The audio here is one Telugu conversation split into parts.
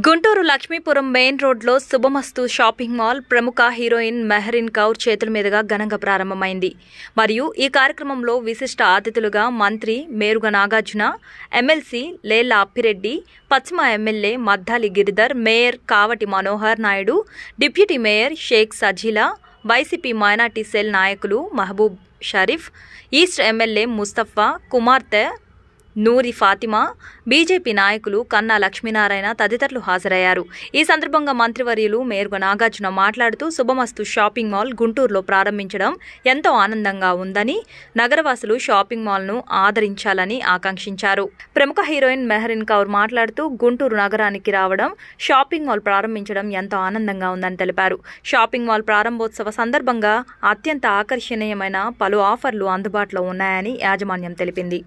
గుంటూరు లక్ష్మీపురం మెయిన్ రోడ్లో శుభమస్తు షాపింగ్ మాల్ ప్రముఖ హీరోయిన్ మెహరిన్ కౌర్ చేతుల మీదుగా ఘనంగా ప్రారంభమైంది మరియు ఈ కార్యక్రమంలో విశిష్ట అతిథులుగా మంత్రి మేరుగ నాగార్జున ఎమ్మెల్సీ లేళ్ల అప్పిరెడ్డి పశ్చిమ MLA Maddali Giridhar mayor Kavati Manohar Naidu deputy mayor Shaik Sajila YCP minority cell నాయకులు మహబూబ్ షరీఫ్ ఈస్ట్ ఎమ్మెల్యే ముస్తఫా కుమార్తె నూరి ఫాతిమా బీజేపీ నాయకులు కన్నా లక్ష్మీనారాయణ తదితరులు హాజరయ్యారు ఈ సందర్భంగా మంత్రివర్యులు మేరుగ నాగార్జున మాట్లాడుతూ శుభమస్తు షాపింగ్ మాల్ గుంటూరులో ప్రారంభించడం ఎంతో ఆనందంగా ఉందని నగరవాసులు షాపింగ్ మాల్ను ఆదరించాలని ఆకాంక్షించారు ప్రముఖ హీరోయిన్ మెహరిన్ కౌర్ మాట్లాడుతూ గుంటూరు నగరానికి రావడం షాపింగ్ మాల్ ప్రారంభించడం ఎంతో ఆనందంగా ఉందని తెలిపారు షాపింగ్ మాల్ ప్రారంభోత్సవ సందర్భంగా అత్యంత ఆకర్షణీయమైన పలు ఆఫర్లు అందుబాటులో ఉన్నాయని యాజమాన్యం తెలిపింది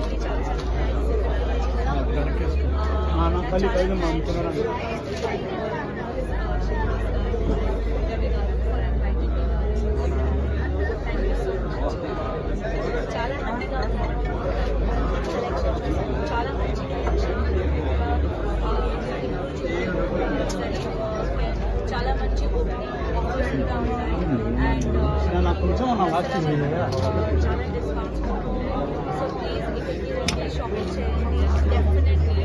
మన పల్లి పైన అమ్ముతున్నారండి చాలా హ్యాపీగా చాలా మంచి చాలా మంచి ఓపెనింగ్ ఆఫర్స్ కూడా ఉన్నాయి అండ్ నాకు కొంచెం నా వాచ్ చేయండి చాలా discounts so please if shopping చేయండి definitely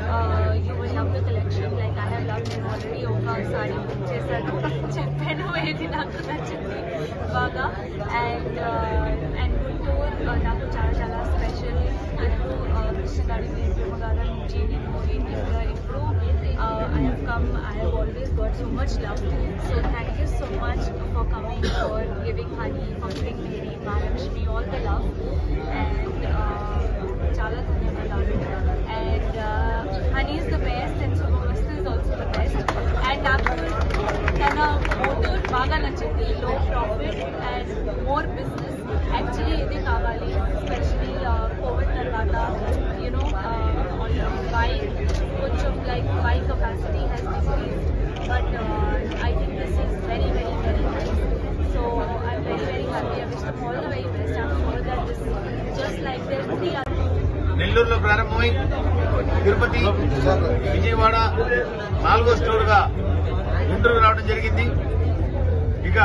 you will love the collection like I have love నేను ఆల్రెడీ ఒక సారీ బుక్ చేశాను చెప్పాను ఏది నాకు నచ్చింది బాగా అండ్ అండ్ గుంటూరు నాకు చాలా చాలా స్పెషల్ నాకు కృష్ణగాడి ప్రేమ గారు నుంచి నేను ఏంటి ఎప్పుడు I have come I have always got so much love so thank you so much for coming for giving honey for giving మేరీ Mahalakshmi all the love and చాలా ధన్యవాదాలు and honey is the best and Shubhamastu is also the best and నాకు తన మోటో బాగా నచ్చింది low profit and more business actually ఇది కావాలి ఎస్పెషలీ కోవిడ్ తర్వాత యూనో బై కొంచెం like buy capacity has decrease but I think this is very very very nice so I'm very very happy I wish them all the very best I'm sure that this just like there three నెల్లూరులో ప్రారంభమై తిరుపతి విజయవాడ నాలుగో స్టోర్ గా గుంటూరు రావడం జరిగింది ఇక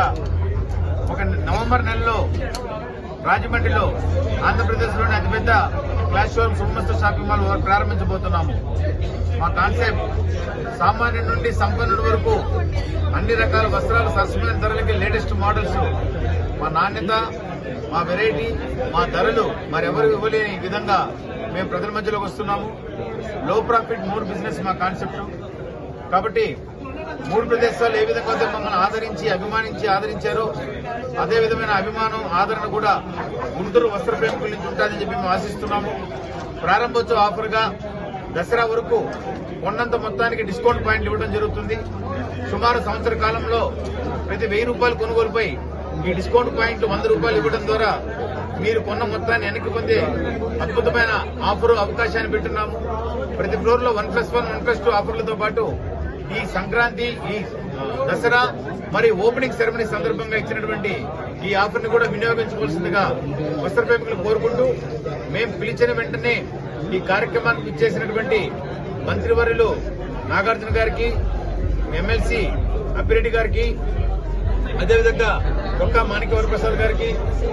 ఒక నవంబర్ నెలలో రాజమండ్రిలో ఆంధ్రప్రదేశ్లోని అతిపెద్ద class showroom Shubhamastu shopping mall ప్రారంభించబోతున్నాము మా కాన్సెప్ట్ సామాన్యుడి నుండి సంపన్నుడి వరకు అన్ని రకాల వస్త్రాలు సరసమైన ధరలకి లేటెస్ట్ మోడల్స్ మా నాణ్యత మా వెరైటీ మా ధరలు మరెవరు ఇవ్వలేని విధంగా మేము ప్రజల మధ్యలోకి వస్తున్నాము లో ప్రాఫిట్ మూడు బిజినెస్ మా కాన్సెప్ట్ కాబట్టి మూడు ప్రదేశాలు ఏ విధంగా అయితే మమ్మల్ని ఆదరించి అభిమానించి ఆదరించారో అదే విధమైన అభిమానం ఆదరణ కూడా గుంటూరు వస్త్ర ప్రేమికుల నుంచి ఉంటుందని చెప్పి మేము ఆశిస్తున్నాము ప్రారంభోత్సవ ఆఫర్గా దసరా వరకు కొన్నంత మొత్తానికి డిస్కౌంట్ పాయింట్లు ఇవ్వడం జరుగుతుంది సుమారు సంవత్సర కాలంలో ప్రతి వెయ్యి రూపాయలు కొనుగోలుపై ఈ డిస్కౌంట్ పాయింట్ వంద రూపాయలు ఇవ్వడం ద్వారా మీరు కొన్న మొత్తాన్ని వెనక్కి పొందే అద్భుతమైన ఆఫర్ అవకాశాన్ని పెట్టున్నాము ప్రతి ఫ్లోర్ లో one plus one one plus two ఆఫర్లతో పాటు ఈ సంక్రాంతి ఈ ఆ, దసరా మరియు ఓపెనింగ్ సెరమనీ సందర్భంగా ఇచ్చినటువంటి ఈ ఆఫర్ ని కూడా వినియోగించుకోవాల్సిందిగా వస్త్ర ప్రేమికులు కోరుకుంటూ మేము పిలిచిన వెంటనే ఈ కార్యక్రమానికి ఇచ్చేసినటువంటి మంత్రివర్యులు నాగార్జున గారికి ఎమ్మెల్సీ అప్పిరెడ్డి గారికి అదేవిధంగా డొక్కా మాణిక్యవర ప్రసాద్ గారికి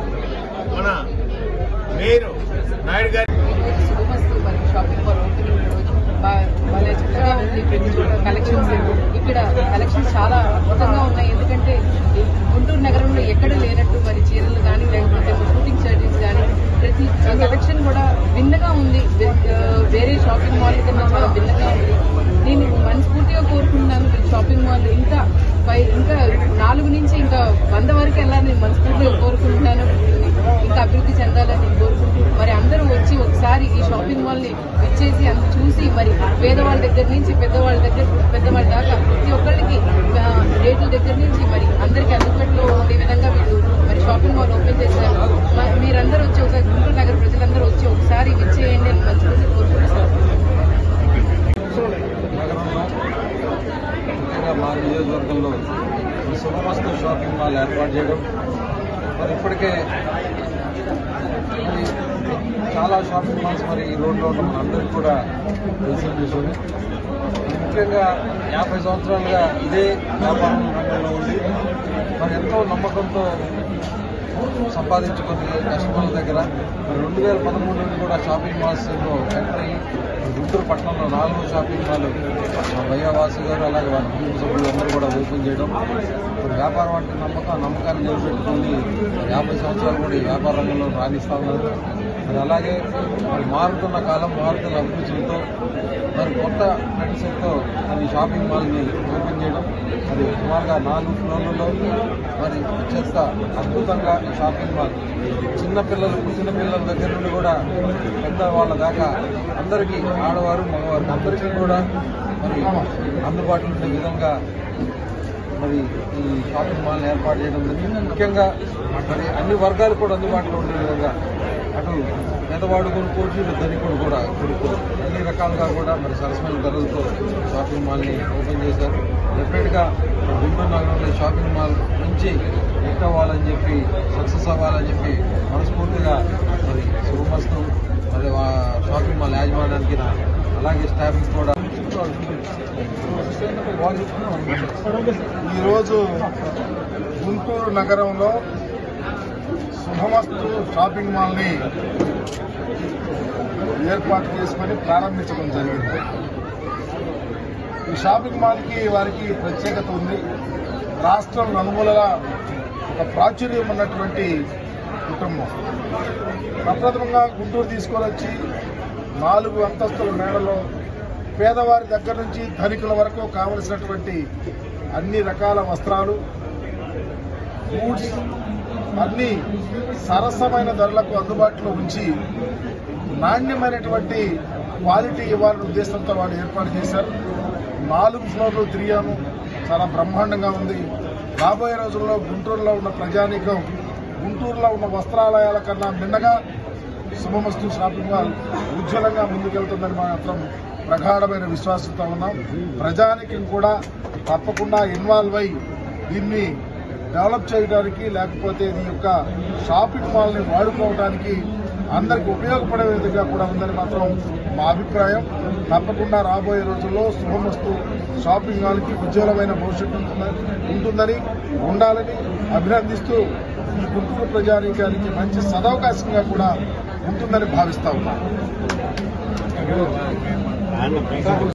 మన మేయర్ నాయుడు గారి శుభమస్తు మరి షాపింగ్ మాల్ ఓపెనింగ్ రోజు బా- భలే చక్కగా ఉంది ప్రతి చోట కలెక్షన్స్ ఇక్కడ కలెక్షన్స్ చాలా అద్భుతంగా ఉన్నాయి ఎందుకంటే ఈ గుంటూరు నగరంలో ఎక్కడ లేనట్టు మరి చీరలు కానీ లేకపోతే షూటింగ్ షర్టింగ్స్ కానీ ప్రతి కలెక్షన్ కూడా భిన్నగా ఉంది వే- ఆ, వేరే షాపింగ్ మాల్ కన్నా చాలా భిన్నంగా ఉంది నేను మనస్ఫూర్తిగా కోరుకుంటున్నాను ఈ షాపింగ్ మాల్ ఇంకా పై ఇంకా నాలుగు నుంచి ఇంకా వంద వరకు వెళ్ళాలని నేను మనస్ఫూర్తిగా కోరుకుంటున్నాను ఇంకా అభివృద్ధి చెందాలని కోరుకుంటూ మరి అందరూ వచ్చి ఒకసారి ఈ షాపింగ్ మాల్ ని ఇచ్చేసి అంత చూసి మరి పేదవాళ్ళ దగ్గర నుంచి పెద్దవాళ్ళ దగ్గర పెద్దవాళ్ళ దాకా ప్రతి ఒక్కరికి ఆ, రేట్ల దగ్గర నుంచి మరి అందరికి అందుబాటులో ఉండే విధంగా వీళ్ళు మరి షాపింగ్ మాల్ ఓపెన్ చేశారు మ- మీరందరూ వచ్చి ఒక గుంటూరు నగర ప్రజలందరూ వచ్చి ఒకసారి విచ్చేయండి అని మనస్ఫూర్తి కోరుకుంటున్నారు నగరంలో ముఖ్యంగా మా నియోజకవర్గంలో ఈ శుభమస్తు షాపింగ్ మాల్ ఏర్పాటు చేయడం మరి ఇప్పటికే మరి చాలా షాపింగ్ మాల్స్ మరి ఈ రోడ్లో ఉన్న మనందరికీ కూడా తెలిసిన విషయమే ముఖ్యంగా యాభై సంవత్సరాలుగా ఇదే వ్యాపారం రంగంలో ఉండి మరి ఎంతో నమ్మకంతో సంపాదించుకుని కస్టమర్ల దగ్గర మరి రెండు వేల పదమూడు నుండి కూడా షాపింగ్ మాల్స్ ఎంటర్ అయ్యి గుంటూరు పట్టణంలో నాలుగో షాపింగ్ మాల్ మా భయ్యవాసు గారు అలాగే వారి కుటుంబ సభ్యులు అందరూ కూడా ఓపెన్ చేయడం ఇప్పుడు వ్యాపారం అంటే నమ్మకం ఆ నమ్మకాన్ని నిలబెట్టుకుని యాభై సంవత్సరాలు కూడా ఈ వ్యాపార రంగంలో రాణిస్తా ఉన్నారు మరి అలాగే మరి మారుతున్న కాలం మారుతున్న అభిరుచులతో మరి కొత్త ట్రెండ్స్తో ఈ షాపింగ్ మాల్ని ఓపెన్ చేయడం మరి సుమారుగా నాలుగు ఫ్లోర్లలో మరి వచ్చేస్తా అద్భుతంగా ఈ షాపింగ్ మాల్ చిన్న పిల్లలు చిన్న పిల్లల దగ్గర నుండి కూడా పెద్ద వాళ్ళ దాకా అందరికీ ఆడవారు మగవారు అందరికీ కూడా మరి అందుబాటులో ఉండే విధంగా మరి ఈ షాపింగ్ మాల్ ఏర్పాటు చేయడం జరిగింది ముఖ్యంగా మరి అన్ని వర్గాలు కూడా అందుబాటులో ఉండే విధంగా అటు పేదవాడు కొనుక్కోవచ్చు ఇటు ధనికుడు కూడా కొనుక్కోవచ్చు అన్ని రకాలుగా కూడా మరి సరసమైన ధరలతో షాపింగ్ మాల్ని ఓపెన్ చేశారు డెఫినెట్గా గుంటూరు నగరంలో ఈ షాపింగ్ మాల్ నుంచి హిట్ అవ్వాలని చెప్పి సక్సెస్ అవ్వాలని చెప్పి మనస్ఫూర్తిగా మరి శుభమస్తు మరి ఆ షాపింగ్ మాల్ యాజమాన్యానికి నా అలాగే స్టాఫ్కి కూడా ఈరోజు గుంటూరు నగరంలో శుభమస్తు షాపింగ్ మాల్ని ఏర్పాటు చేసుకొని ప్రారంభించడం జరిగింది ఈ షాపింగ్ మాల్కి వారికి ప్రత్యేకత ఉంది రాష్ట్రం నలుమూలల ఒక ప్రాచుర్యం ఉన్నటువంటి కుటుంబం ప్రప్రథమంగా గుంటూరు తీసుకొని వచ్చి నాలుగు అంతస్తుల మేడలో పేదవారి దగ్గర నుంచి ధనికుల వరకు కావలసినటువంటి అన్ని రకాల వస్త్రాలు ఫుడ్స్ అన్ని సరసమైన ధరలకు అందుబాటులో ఉంచి నాణ్యమైనటువంటి క్వాలిటీ ఇవ్వాలనే ఉద్దేశంతో వాళ్ళు ఏర్పాటు చేశారు నాలుగు ఫ్లోర్లు తిరిగాము చాలా బ్రహ్మాండంగా ఉంది రాబోయే రోజుల్లో గుంటూరులో ఉన్న ప్రజానీకం గుంటూరులో ఉన్న వస్త్రాలయాల కన్నా మిన్నగా శుభమస్తు షాపింగ్ మాల్ ఉజ్వలంగా ముందుకెళ్తుందని మాత్రం ప్రగాఢమైన విశ్వాసంతో ఉన్నాం ప్రజానికం కూడా తప్పకుండా ఇన్వాల్వ్ అయి దీన్ని డెవలప్ చేయడానికి లేకపోతే ఈ యొక్క షాపింగ్ మాల్ని వాడుకోవడానికి అందరికి ఉపయోగపడే విధంగా కూడా ఉందని మాత్రం మా అభిప్రాయం తప్పకుండా రాబోయే రోజుల్లో శుభమస్తు షాపింగ్ మాల్కి ఉజ్వలమైన భవిష్యత్తు ఉంటుందని ఉంటుందని ఉండాలని అభినందిస్తూ ఈ గుంటూరు ప్రజానీకానికి మంచి సదవకాశంగా కూడా ఉంటుందని భావిస్తా ఉన్నాం